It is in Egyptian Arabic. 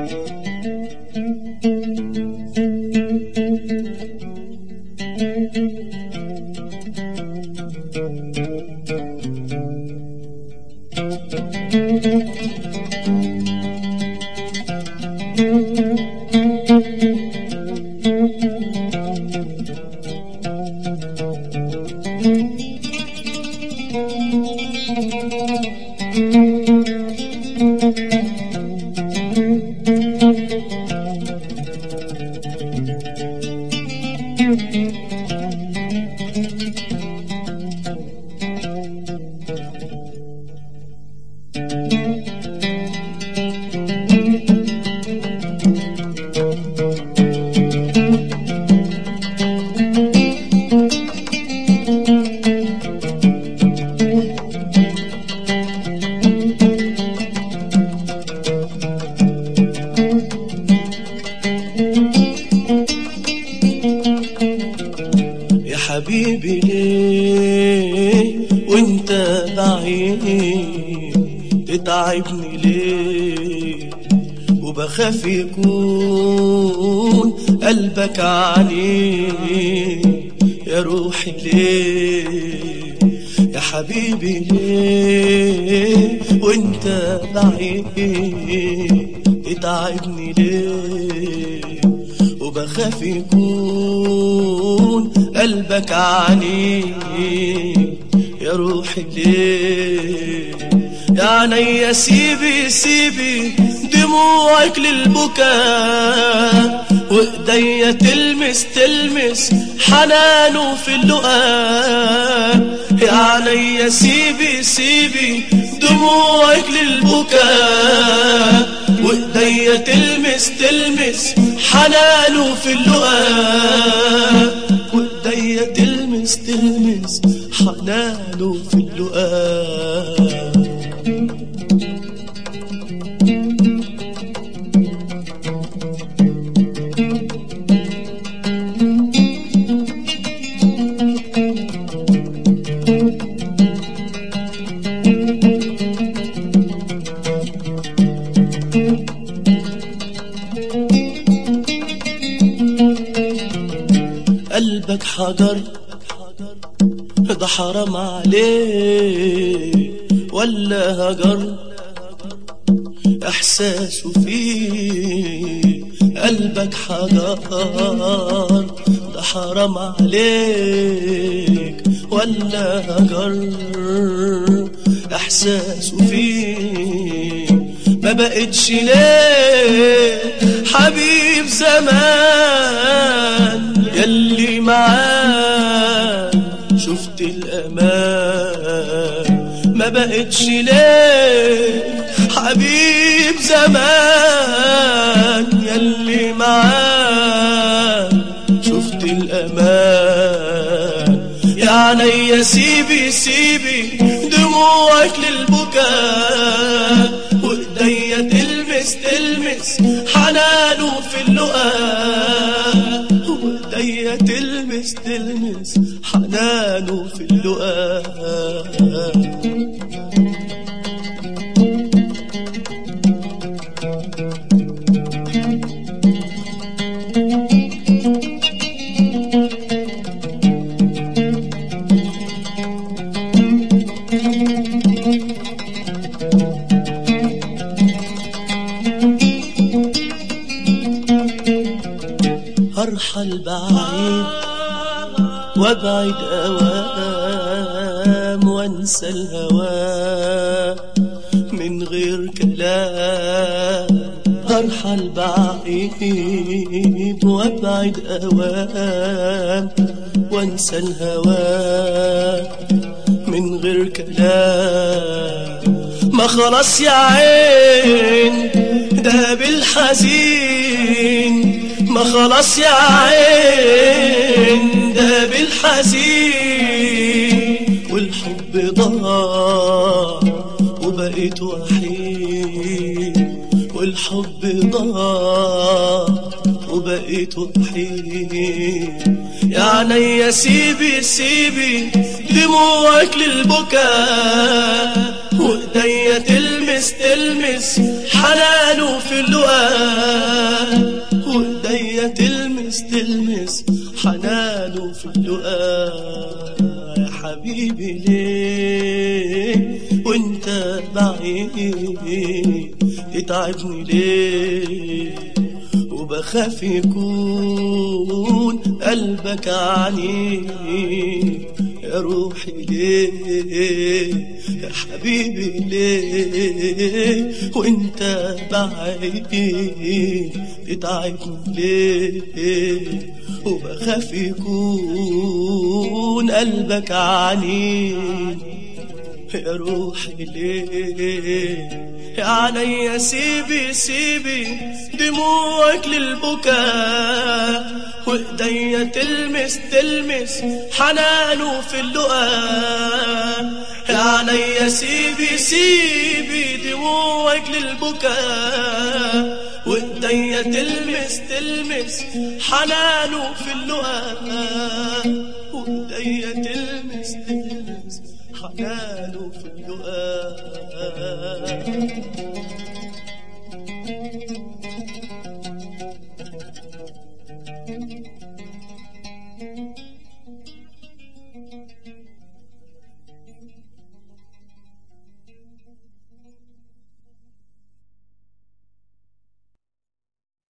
يا حبيبي ليه وانت بعيد تتعبني ليه وبخاف يكون قلبك عليه يا روحي ليه يا حبيبي ليه وانت بعيد تتعبني ليه وبخاف يكون قلبك عني يا روحي ليه يا عينيا سيبي سيبي دموعك للبكاء وايديا تلمس تلمس حنانه في اللقاء يا عينيا سيبي سيبي دموعك للبكاء وايديا تلمس تلمس حنانه في اللقاء وايديا تلمس تلمس حنانه في اللقاء قلبك حجر ده حرام عليه ولا هجر احساسه فيه قلبك حجر ده حرام عليك ولا هجر احساسه فيه ما بقتش ليه حبيب زمان يلي معاك شفت الامان ما بقتش ليه حبيب زمان يلي معاك شفت الامان يا عينيا سيبي سيبي دموعك للبكاء وايديا تلمس تلمس حنانه في اللقاء وايديا تلمس تلمس حنانه في اللقاء هرحل بعيد وابعد اوام وانسى الهوى من غير كلام هرحل بعيد وابعد اوام وانسى الهوى من غير كلام ما خلاص يا عين ده بالحزين ما خلاص يا عين ده بالحزين والحب ضاع وبقيت وحيد والحب ضاع وبقيت وحيد يا عينيا سيبي سيبي دموعك للبكاء وايديا تلمس تلمس حنانه في اللقاء اللقاء وايديا تلمس تلمس حنانه في اللقاء يا حبيبي ليه وانت بعيد تتعبني ليه وبخاف يكون قلبك عني يا روحي ليه يا حبيبي ليه وانت بعيد تتعبني ليه وبخاف يكون قلبك عني يا روحي ليه يا عليا سيبي سيبي دموعك للبكاء وايديا تلمس تلمس حنانه في اللقاء يا عليا سيبي سيبي دموعك للبكاء وايديا تلمس تلمس حنانه في اللقاء وايديا تلمس تلمس حنانه في اللقاء